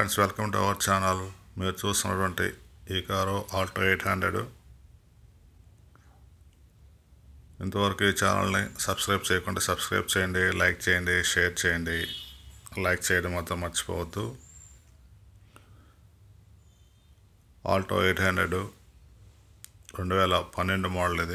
friends welcome to our channel మీరు చూస్తున్నటువంటి ఈ కారు ఆల్టో ఎయిట్ హండ్రెడ్ ఇంతవరకు ఈ ఛానల్ని సబ్స్క్రైబ్ చేయకుండా సబ్స్క్రైబ్ చేయండి లైక్ చేయండి షేర్ చేయండి లైక్ చేయడం మాత్రం మర్చిపోవద్దు ఆల్టో ఎయిట్ హండ్రెడ్ రెండు వేల పన్నెండు మోడల్ ఇది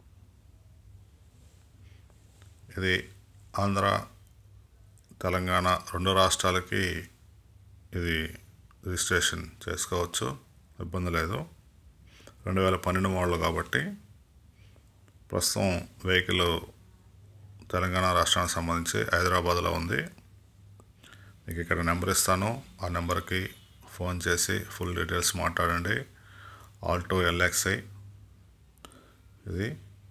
ఇది ఆంధ్ర తెలంగాణ రెండు రాష్ట్రాలకి ఇది రిజిస్ట్రేషన్ చేసుకోవచ్చు ఇబ్బంది లేదు రెండు వేల పన్నెండు మోడల్ కాబట్టి ప్రస్తుతం వెహికల్ తెలంగాణ రాష్ట్రానికి సంబంధించి హైదరాబాద్లో ఉంది మీకు ఇక్కడ నెంబర్ ఇస్తాను ఆ నెంబర్కి ఫోన్ చేసి ఫుల్ డీటెయిల్స్ మాట్లాడండి ఆల్టో ఎల్ఎక్స్ఐ ఇది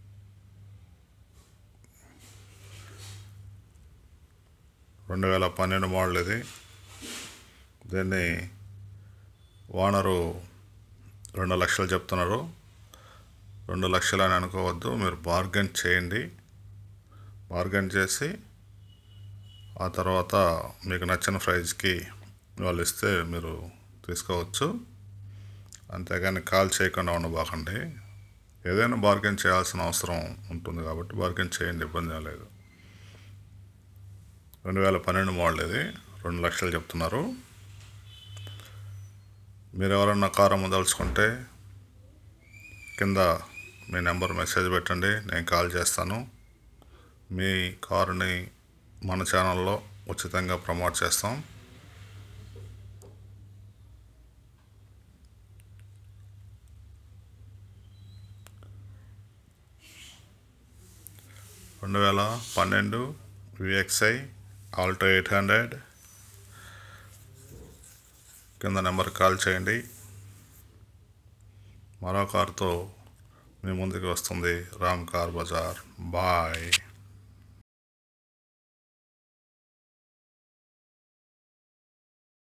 రెండు వేల పన్నెండు మోడల్ ఇది దీన్ని ఓనరు రెండు లక్షలు చెప్తున్నారు రెండు లక్షలు అని అనుకోవద్దు మీరు బార్గెన్ చేయండి బార్గెన్ చేసి ఆ తర్వాత మీకు నచ్చిన ప్రైజ్కి వాళ్ళు ఇస్తే మీరు తీసుకోవచ్చు అంతేగాని కాల్ చేయకుండా ఉండబాకండి ఏదైనా బార్గెన్ చేయాల్సిన అవసరం ఉంటుంది కాబట్టి బార్గెన్ చేయండి ఇబ్బంది ఏం లేదు రెండు వేల పన్నెండు మోడల్ ఇది రెండు లక్షలు చెప్తున్నారు మీరు ఎవరన్నా కారు అమ్మదలుచుకుంటే కింద మీ నెంబర్ మెసేజ్ పెట్టండి నేను కాల్ చేస్తాను మీ కారుని మన ఛానల్లో ఉచితంగా ప్రమోట్ చేస్తాం రెండు వేల పన్నెండు విఎక్స్ఐ ఆల్టో ఎయిట్ హండ్రెడ్ కింద నెంబర్ కాల్ చేయండి మరో కారుతో మీ ముందుకు వస్తుంది రామ్ కార్ బజార్ బాయ్